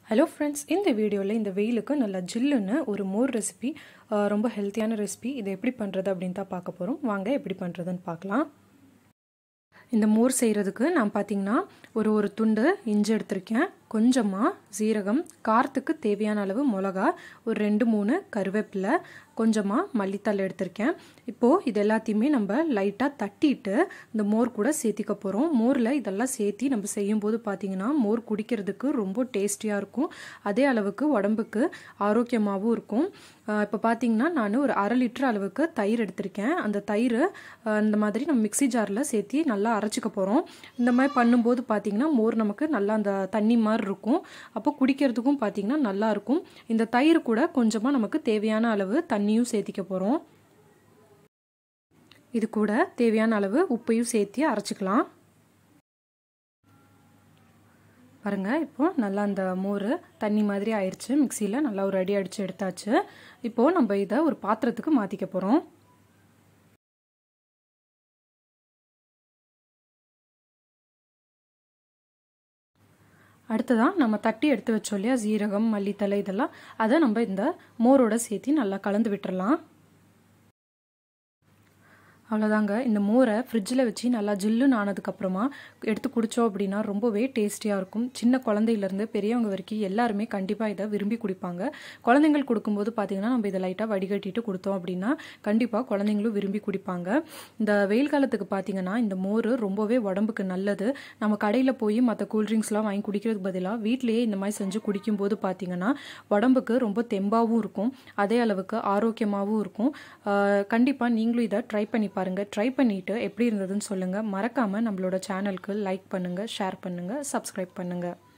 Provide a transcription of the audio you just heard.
hello friends இந்த வீடியோவில் இந்த வெயிலுக்கு நல்லா ஜில்லுன்னு ஒரு மோர் ரெசிபி ரொம்ப ஹெல்த்தியான ரெசிபி இதை எப்படி பண்ணுறது அப்படின்னு தான் பார்க்க போகிறோம் வாங்க எப்படி பண்ணுறதுன்னு பார்க்கலாம் இந்த மோர் செய்கிறதுக்கு நான் பார்த்தீங்கன்னா ஒரு ஒரு துண்டு இஞ்சி எடுத்திருக்கேன் கொஞ்சமாக சீரகம் காரத்துக்கு தேவையான அளவு மிளகா ஒரு ரெண்டு மூணு கருவேப்பிலை கொஞ்சமாக மல்லித்தலை எடுத்திருக்கேன் இப்போது இது எல்லாத்தையுமே நம்ம லைட்டாக தட்டிட்டு இந்த மோர் கூட சேர்த்திக்க போகிறோம் மோரில் இதெல்லாம் சேர்த்தி நம்ம செய்யும்போது பார்த்தீங்கன்னா மோர் குடிக்கிறதுக்கு ரொம்ப டேஸ்டியாக இருக்கும் அதே அளவுக்கு உடம்புக்கு ஆரோக்கியமாகவும் இருக்கும் இப்போ பார்த்தீங்கன்னா நான் ஒரு அரை லிட்டர் அளவுக்கு தயிர் எடுத்திருக்கேன் அந்த தயிர் இந்த மாதிரி நம்ம மிக்சி ஜாரில் சேர்த்தி நல்லா அரைச்சிக்க போகிறோம் இந்த மாதிரி பண்ணும்போது பார்த்தீங்கன்னா மோர் நமக்கு நல்லா அந்த தண்ணி மாதிரி இருக்கும் அப்போ குடிக்கிறதுக்கும் பார்த்தீங்கன்னா நல்லா இருக்கும் இந்த தயிர் கூட கொஞ்சமாக நமக்கு தேவையான அளவு தண்ணியும் சேர்த்திக்க போகிறோம் இது கூட தேவையான அளவு உப்பையும் சேர்த்தி அரைச்சிக்கலாம் பாருங்கள் இப்போ நல்லா அந்த மோர் தண்ணி மாதிரி ஆயிடுச்சு மிக்சியில் நல்லா ஒரு அடி அடித்து எடுத்தாச்சு இப்போது நம்ம இதை ஒரு பாத்திரத்துக்கு மாற்றிக்க போகிறோம் அடுத்ததான் நம்ம தட்டி எடுத்து வச்சோம் இல்லையா ஜீரகம் மல்லித்தலை இதெல்லாம் அதை நம்ம இந்த மோரோட சேர்த்து நல்லா கலந்து விட்டுறலாம் அவ்வளோதாங்க இந்த மோரை ஃப்ரிட்ஜில் வச்சு நல்லா ஜில்லுன்னு ஆனதுக்கப்புறமா எடுத்து குடித்தோம் அப்படின்னா ரொம்பவே டேஸ்டியாக இருக்கும் சின்ன குழந்தையிலேருந்து பெரியவங்க வரைக்கும் எல்லாருமே கண்டிப்பாக இதை விரும்பி குடிப்பாங்க குழந்தைங்கள் கொடுக்கும்போது பார்த்திங்கன்னா நம்ம இதை லைட்டாக வடிகட்டிட்டு கொடுத்தோம் அப்படின்னா கண்டிப்பாக குழந்தைங்களும் விரும்பி குடிப்பாங்க இந்த வெயில் காலத்துக்கு பார்த்திங்கன்னா இந்த மோர் ரொம்பவே உடம்புக்கு நல்லது நம்ம கடையில் போய் மற்ற கூல்ட்ரிங்க்ஸ்லாம் வாங்கி குடிக்கிறதுக்கு பதிலாக வீட்லேயே இந்த மாதிரி செஞ்சு குடிக்கும்போது பார்த்திங்கன்னா உடம்புக்கு ரொம்ப தெம்பாகவும் இருக்கும் அதே அளவுக்கு ஆரோக்கியமாகவும் இருக்கும் கண்டிப்பாக நீங்களும் இதை ட்ரை பண்ணி பாருங்கள் ட்ரை பண்ணிவிட்டு எப்படி இருந்ததுன்னு சொல்லுங்கள் மறக்காமல் நம்மளோட சேனலுக்கு லைக் பண்ணுங்கள் ஷேர் பண்ணுங்கள் சப்ஸ்கிரைப் பண்ணுங்கள்